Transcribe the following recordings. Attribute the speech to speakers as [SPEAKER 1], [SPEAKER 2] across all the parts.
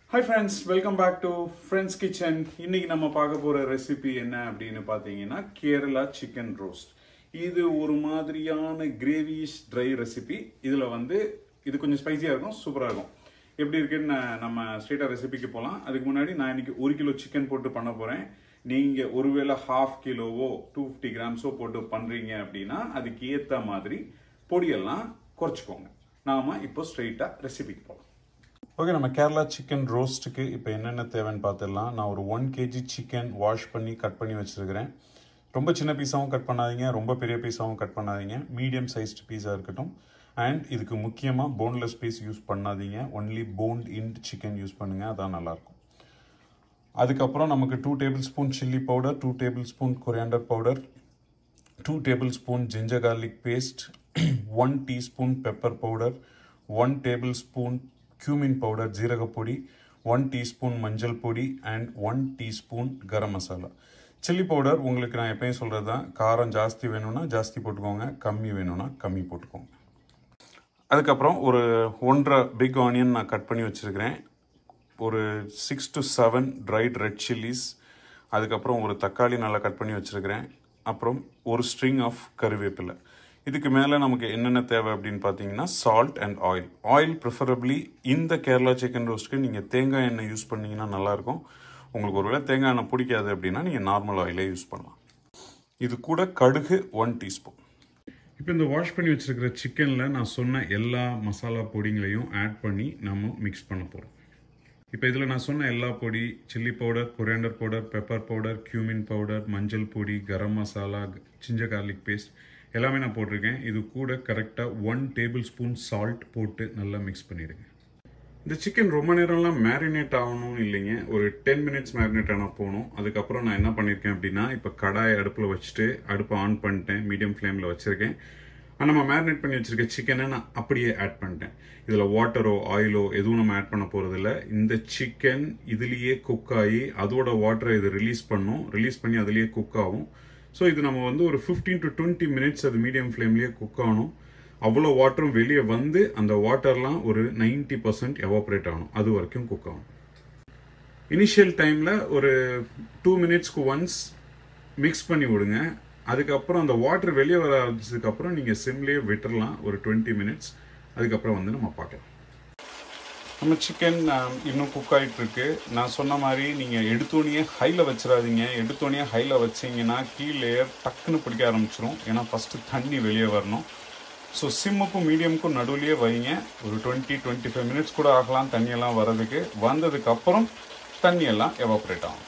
[SPEAKER 1] hi friends welcome back to friends kitchen இன்னைக்கு நம்ம பார்க்க போற ரெசிபி என்ன அப்படின்னு பார்த்தீங்கன்னா கேரளா சிக்கன் ரோஸ்ட் இது ஒரு மாதிரியான கிரேவிஷ் ட்ரை ரெசிபி இதில் வந்து இது கொஞ்சம் ஸ்பைசியாக இருக்கும் சூப்பராக இருக்கும் எப்படி இருக்குன்னு நான் நம்ம ஸ்ட்ரெயிட்டாக ரெசிபிக்கு போகலாம் அதுக்கு முன்னாடி நான் இன்னைக்கு ஒரு கிலோ சிக்கன் போட்டு பண்ண போகிறேன் நீங்கள் ஒருவேளை ஹாஃப் கிலோவோ டூ ஃபிஃப்டி கிராம்ஸோ போட்டு பண்ணுறீங்க அப்படின்னா அதுக்கு ஏற்ற மாதிரி பொடியெல்லாம் குறைச்சிக்கோங்க நாம இப்போ ஸ்ட்ரெயிட்டாக ரெசிபிக்கு போகலாம் ஓகே நம்ம கேரளா சிக்கன் ரோஸ்ட்டுக்கு இப்போ என்னென்ன தேவைன்னு பார்த்துடலாம் நான் ஒரு ஒன் கேஜி சிக்கன் வாஷ் பண்ணி கட் பண்ணி வச்சுருக்கிறேன் ரொம்ப சின்ன பீஸாகவும் கட் பண்ணாதீங்க ரொம்ப பெரிய பீஸாகவும் கட் பண்ணாதீங்க மீடியம் சைஸ்டு பீஸாக இருக்கட்டும் அண்ட் இதுக்கு முக்கியமாக போன்லெஸ் பீஸ் யூஸ் பண்ணாதீங்க only bone in chicken use பண்ணுங்கள் அதான் நல்லாயிருக்கும் அதுக்கப்புறம் நமக்கு two tablespoon chilli powder two tablespoon coriander powder two tablespoon ginger garlic paste one teaspoon pepper powder one tablespoon cumin powder ஜீரகப்பொடி one teaspoon மஞ்சள் பொடி and one teaspoon garam masala chilli powder உங்களுக்கு நான் எப்பயும் சொல்கிறது தான் காரம் ஜாஸ்தி வேணும்னா ஜாஸ்தி போட்டுக்கோங்க கம்மி வேணும்னா கம்மி போட்டுக்கோங்க அதுக்கப்புறம் ஒரு ஒன்றரை பிக் ஆனியன் நான் கட் பண்ணி வச்சுருக்கிறேன் ஒரு six to seven dried red chillies அதுக்கப்புறம் ஒரு தக்காளி நல்லா கட் பண்ணி வச்சுருக்கிறேன் அப்புறம் ஒரு ஸ்ட்ரிங் ஆஃப் கருவேப்பிலை இதுக்கு மேலே நமக்கு என்னென்ன தேவை அப்படின்னு பார்த்தீங்கன்னா salt and oil oil preferably இந்த கேரளா சிக்கன் ரோஸ்ட்க்கு நீங்கள் தேங்காய் எண்ணெய் யூஸ் பண்ணீங்கன்னா நல்லாயிருக்கும் உங்களுக்கு ஒருவேளை தேங்காய் எண்ணெய் பிடிக்காது அப்படின்னா நீங்கள் நார்மல் ஆயிலே யூஸ் பண்ணலாம் இது கூட கடுகு ஒன் டீஸ்பூன் இப்போ இந்த வாஷ் பண்ணி வச்சிருக்கிற சிக்கனில் நான் சொன்ன எல்லா மசாலா பொடிங்களையும் ஆட் பண்ணி நம்ம மிக்ஸ் பண்ண போகிறோம் இப்போ இதில் நான் சொன்ன எல்லா பொடி chilli powder coriander powder pepper powder cumin powder மஞ்சள் பொடி garam masala ginger garlic paste எல்லாமே நான் போட்டிருக்கேன் இது கூட கரெக்டாக ஒன் டேபிள் ஸ்பூன் சால்ட் போட்டு நல்லா மிக்ஸ் பண்ணிடுங்க இந்த சிக்கன் ரொம்ப நேரம்லாம் மேரினேட் ஆகணும்னு இல்லைங்க ஒரு டென் மினிட்ஸ் மேரினேட் ஆனால் போகணும் அதுக்கப்புறம் நான் என்ன பண்ணியிருக்கேன் அப்படின்னா இப்போ கடாய் அடுப்பில் வச்சுட்டு அடுப்பை ஆன் பண்ணிட்டேன் மீடியம் ஃப்ளேமில் வச்சுருக்கேன் நம்ம மேரினேட் பண்ணி வச்சுருக்க சிக்கனை நான் அப்படியே ஆட் பண்ணிட்டேன் இதில் வாட்டரோ ஆயிலோ எதுவும் நம்ம ஆட் பண்ண போகிறதில்ல இந்த சிக்கன் இதுலேயே குக் ஆகி அதோட வாட்டரை இது ரிலீஸ் பண்ணும் ரிலீஸ் பண்ணி அதுலேயே குக் ஆகும் ஸோ இது நம்ம வந்து ஒரு ஃபிஃப்டீன் டு டுவெண்ட்டி மினிட்ஸ் அது மீடியம் ஃப்ளேம்லேயே குக் ஆகணும் அவ்வளோ வாட்டரும் வெளியே வந்து அந்த வாட்டர்லாம் ஒரு நைன்டி பர்சன்ட் எவாப்ரேட் ஆகணும் அது வரைக்கும் குக் ஆகும் இனிஷியல் டைமில் ஒரு டூ மினிட்ஸ்க்கு ஒன்ஸ் மிக்ஸ் பண்ணி விடுங்க அதுக்கப்புறம் அந்த வாட்டர் வெளியே வர ஆரம்பிச்சதுக்கப்புறம் நீங்கள் சிம்லேயே விட்டுறலாம் ஒரு டுவெண்ட்டி மினிட்ஸ் அதுக்கப்புறம் வந்து நம்ம பார்க்கலாம் நம்ம சிக்கன் இன்னும் குக் ஆகிட்டு இருக்கு நான் சொன்ன மாதிரி நீங்கள் எடுத்தோடனே ஹையில் வச்சிடாதீங்க எடுத்தோடனே ஹையில் வச்சிங்கன்னா கீழே டக்குன்னு பிடிக்க ஆரம்பிச்சிரும் ஏன்னா ஃபஸ்ட்டு தண்ணி வெளியே வரணும் ஸோ சிம்முக்கும் மீடியமுக்கும் நடுவுலையே வைங்க ஒரு டுவெண்ட்டி டுவெண்ட்டி ஃபைவ் மினிட்ஸ் கூட ஆகலாம் தண்ணியெல்லாம் வர்றதுக்கு வந்ததுக்கப்புறம் தண்ணியெல்லாம் எவாப்ரேட் ஆகும்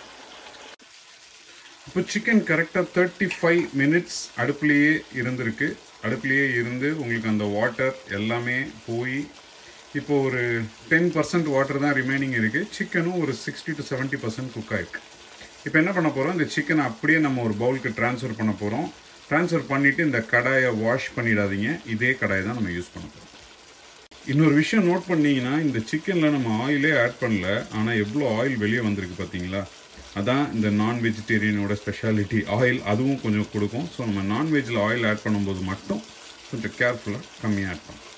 [SPEAKER 1] இப்போ சிக்கன் கரெக்டாக தேர்ட்டி ஃபைவ் மினிட்ஸ் அடுப்புலேயே இருந்திருக்கு அடுப்புலேயே இருந்து உங்களுக்கு அந்த வாட்டர் எல்லாமே போய் இப்போ ஒரு டென் பர்சன்ட் வாட்டர் தான் ரிமைனிங் இருக்குது சிக்கனும் ஒரு sixty to seventy percent cook ஆயிருக்கு இப்போ என்ன பண்ண போகிறோம் இந்த சிக்கனை அப்படியே நம்ம ஒரு பவுலுக்கு ட்ரான்ஸ்ஃபர் பண்ண போகிறோம் ட்ரான்ஸ்ஃபர் பண்ணிவிட்டு இந்த கடாயை வாஷ் பண்ணிடாதீங்க இதே கடாயை தான் நம்ம யூஸ் பண்ண போகிறோம் இன்னொரு விஷயம் நோட் பண்ணீங்கன்னா இந்த சிக்கனில் நம்ம ஆயிலே ஆட் பண்ணல ஆனால் எவ்வளோ ஆயில் வெளியே வந்திருக்கு பார்த்தீங்களா அதான் இந்த நான் வெஜிடேரியனோட ஸ்பெஷாலிட்டி ஆயில் அதுவும் கொஞ்சம் கொடுக்கும் ஸோ நம்ம நான்வெஜ்ஜில் ஆயில் ஆட் பண்ணும்போது மட்டும் கொஞ்சம் கேர்ஃபுல்லாக கம்மியாக ஆட் பண்ணணும்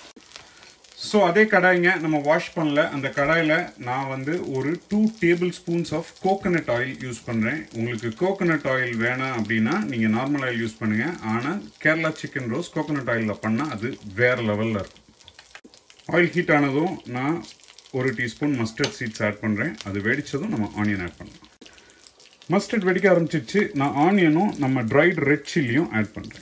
[SPEAKER 1] ஸோ அதே கடாய்ங்க நம்ம வாஷ் பண்ணல அந்த கடாயில் நான் வந்து ஒரு two tablespoons of coconut oil use பண்ணுறேன் உங்களுக்கு கோகனட் ஆயில் வேணாம் அப்படின்னா நீங்கள் நார்மல் ஆயில் யூஸ் பண்ணுங்கள் ஆனால் கேரளா சிக்கன் ரோஸ் கோகனட் ஆயிலில் பண்ணால் அது வேறு லெவலில் இருக்கும் ஆயில் ஹீட் ஆனதும் நான் ஒரு டீஸ்பூன் மஸ்டர்ட் சீட்ஸ் ஆட் பண்ணுறேன் அது வெடித்ததும் நம்ம ஆனியன் ஆட் பண்ணலாம் மஸ்டர்ட் வெடிக்க ஆரம்பிச்சிச்சு நான் ஆனியனும் நம்ம ட்ரைட் ரெட் சில்லியும் ஆட் பண்ணுறேன்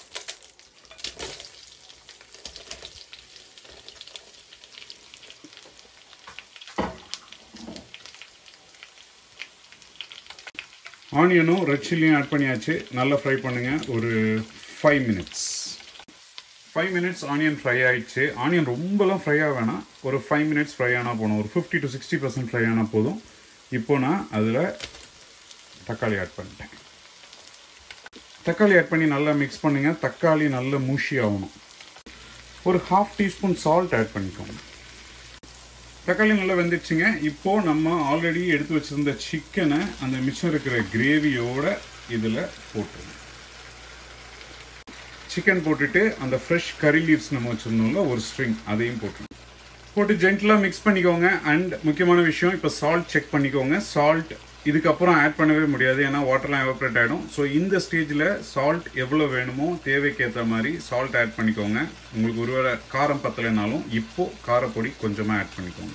[SPEAKER 1] ஆனியனும் ரெட் சில்லியும் ஆட் பண்ணியாச்சு நல்லா ஃப்ரை பண்ணுங்கள் ஒரு five minutes five minutes onion fry ஆயிடுச்சு ஆனியன் ரொம்பலாம் ஃப்ரை ஆக வேணாம் ஒரு ஃபைவ் மினிட்ஸ் ஃப்ரை ஆனால் போகணும் ஒரு fifty to sixty percent fry ஆனால் போதும் இப்போ நான் அதில் தக்காளி ஆட் பண்ணிட்டேன் தக்காளி ஆட் பண்ணி நல்லா மிக்ஸ் பண்ணுங்கள் தக்காளி நல்லா மூஷி ஆகணும் ஒரு ஹாஃப் டீஸ்பூன் சால்ட் ஆட் பண்ணிக்கோங்க தக்காளி நல்லா வெந்துடுச்சுங்க இப்போது நம்ம ஆல்ரெடி எடுத்து வச்சுருந்த சிக்கனை அந்த மிச்சம் இருக்கிற கிரேவியோட இதில் போட்டுருங்க சிக்கன் போட்டுட்டு அந்த ஃப்ரெஷ் கறி லீவ்ஸ் நம்ம வச்சுருந்தோம்ல ஒரு ஸ்ட்ரிங் அதையும் போட்டுருங்க போட்டு ஜென்டலாக மிக்ஸ் பண்ணிக்கோங்க அண்ட் முக்கியமான விஷயம் இப்போ சால்ட் செக் பண்ணிக்கோங்க சால்ட் இதுக்கப்புறம் ஆட் பண்ணவே முடியாது ஏன்னா வாட்டர்லாம் எவாப்ரேட் ஆகிடும் ஸோ இந்த ஸ்டேஜில் சால்ட் எவ்வளோ வேணுமோ தேவைக்கேற்ற மாதிரி சால்ட் ஆட் பண்ணிக்கோங்க உங்களுக்கு ஒருவேளை காரம் பத்தலைனாலும் இப்போ காரப்பொடி கொஞ்சமாக ஆட் பண்ணிக்கோங்க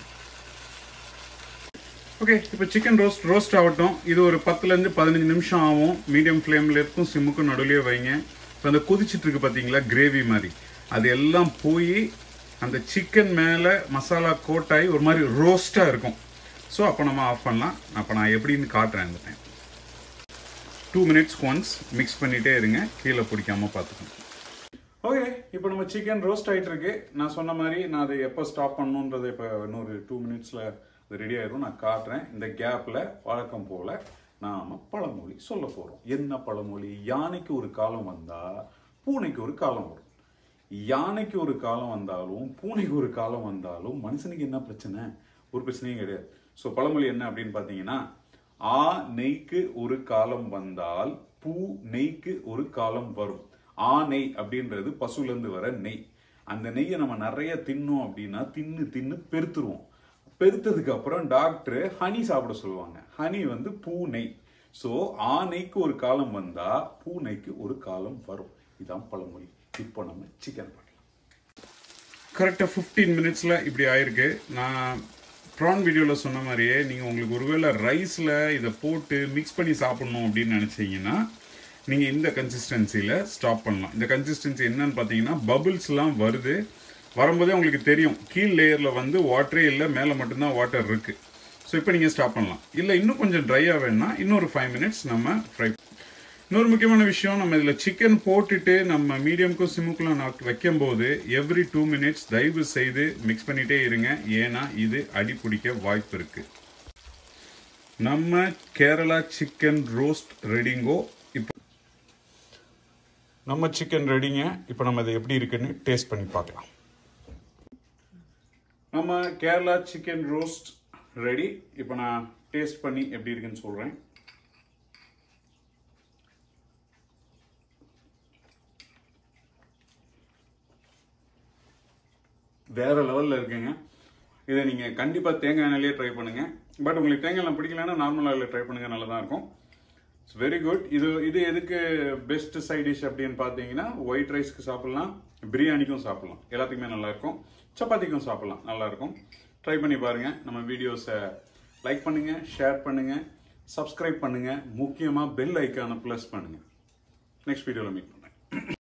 [SPEAKER 1] ஓகே இப்போ சிக்கன் ரோஸ்ட் ரோஸ்ட் ஆகட்டும் இது ஒரு பத்துலேருந்து பதினஞ்சு நிமிஷம் ஆகும் மீடியம் ஃப்ளேமில் இருக்கும் சிம்முக்கும் நடுவுலயே வைங்க இப்போ அந்த கொதிச்சிட்டு இருக்கு பார்த்தீங்களா கிரேவி மாதிரி அது எல்லாம் போய் அந்த சிக்கன் மேலே மசாலா கோட் ஆகி ஒரு மாதிரி ரோஸ்ட்டாக இருக்கும் ஸோ அப்போ நம்ம ஆஃப் பண்ணலாம் அப்போ நான் எப்படின்னு காட்டுறேன் இந்த time two minutes once mix பண்ணிகிட்டே இருங்க கீழே பிடிக்காம பார்த்துக்கோங்க ஓகே இப்போ நம்ம சிக்கன் ரோஸ்ட் ஆகிட்டு இருக்கு நான் சொன்ன மாதிரி நான் அதை எப்போ ஸ்டாப் பண்ணணுன்றதை இப்போ இன்னொரு டூ மினிட்ஸில் அது ரெடி ஆயிரும் நான் காட்டுறேன் இந்த கேப்பில் வழக்கம் போல் நாம பழமொழி சொல்ல போகிறோம் என்ன பழமொழி யானைக்கு ஒரு காலம் வந்தால் பூனைக்கு ஒரு காலம் வரும் யானைக்கு ஒரு காலம் வந்தாலும் பூனைக்கு ஒரு காலம் வந்தாலும் மனுஷனுக்கு என்ன பிரச்சனை ஒரு பிரச்சனையும் கிடையாது ஸோ பழமொழி என்ன அப்படின்னு பார்த்தீங்கன்னா ஆ நெய்க்கு ஒரு காலம் வந்தால் பூ நெய்க்கு ஒரு காலம் வரும் ஆ நெய் அப்படின்றது பசுலேருந்து வர நெய் அந்த நெய்யை நம்ம நிறைய தின்னோம் அப்படின்னா தின்னு தின்னு பெருத்துருவோம் பெருத்ததுக்கு அப்புறம் டாக்டர் ஹனி சாப்பிட சொல்லுவாங்க ஹனி வந்து பூ நெய் ஸோ ஆ நெய்க்கு ஒரு காலம் வந்தா பூ நெய்க்கு ஒரு காலம் வரும் இதான் பழமொழி இப்போ நம்ம சிக்கன் பண்ணலாம் கரெக்டாக ஃபிஃப்டீன் மினிட்ஸில் இப்படி ஆயிருக்கு நான் ப்ரான் வீடியோவில் சொன்ன மாதிரியே நீங்கள் உங்களுக்கு ஒருவேளை ரைஸில் இதை போட்டு மிக்ஸ் பண்ணி சாப்பிட்ணும் அப்படின்னு நினச்சிங்கன்னா நீங்கள் இந்த கன்சிஸ்டன்சியில் ஸ்டாப் பண்ணலாம் இந்த கன்சிஸ்டன்சி என்னன்னு பார்த்தீங்கன்னா பபுள்ஸ்லாம் வருது வரும்போதே உங்களுக்கு தெரியும் கீழ் லேயரில் வந்து வாட்டரே இல்லை மேலே மட்டும்தான் வாட்டர் இருக்குது ஸோ இப்போ நீங்கள் ஸ்டாப் பண்ணலாம் இல்லை இன்னும் கொஞ்சம் ட்ரையாக வேணும்னா இன்னொரு ஃபைவ் மினிட்ஸ் நம்ம ஃப்ரை இன்னொரு முக்கியமான விஷயம் நம்ம இதில் சிக்கன் போட்டுட்டு நம்ம மீடியம்க்கும் சிம்முக்குலாம் நான் வைக்கும்போது எவ்ரி டூ மினிட்ஸ் தயவு செய்து மிக்ஸ் பண்ணிட்டே இருங்க ஏன்னா இது அடி பிடிக்க வாய்ப்பு இருக்கு நம்ம கேரளா சிக்கன் ரோஸ்ட் ரெடிங்கோ இப்போ நம்ம சிக்கன் ரெடிங்க இப்போ நம்ம இது எப்படி இருக்குன்னு டேஸ்ட் பண்ணி பார்க்கலாம் நம்ம கேரளா சிக்கன் ரோஸ்ட் ரெடி இப்போ நான் டேஸ்ட் பண்ணி எப்படி இருக்குன்னு சொல்கிறேன் வேற லெவலில் இருக்குங்க இதை நீங்கள் கண்டிப்பாக தேங்காய் எண்ணெயிலே ட்ரை பண்ணுங்க பட் உங்களுக்கு தேங்காய் எண்ணெய் பிடிக்கலன்னா நார்மல் ஆயிலில் ட்ரை பண்ணுங்க நல்லா தான் இருக்கும் இட்ஸ் வெரி குட் இது இது எதுக்கு பெஸ்ட் சைட் டிஷ் அப்படின்னு பார்த்தீங்கன்னா ஒயிட் ரைஸ்க்கு சாப்பிடலாம் பிரியாணிக்கும் சாப்பிடலாம் எல்லாத்துக்குமே நல்லா இருக்கும் சப்பாத்திக்கும் சாப்பிடலாம் நல்லா இருக்கும் ட்ரை பண்ணி பாருங்க நம்ம வீடியோஸை லைக் பண்ணுங்க ஷேர் பண்ணுங்க சப்ஸ்கிரைப் பண்ணுங்க முக்கியமாக பெல் ஐக்கானை ப்ளஸ் பண்ணுங்க நெக்ஸ்ட் வீடியோவில் மீட் பண்ணுறேன்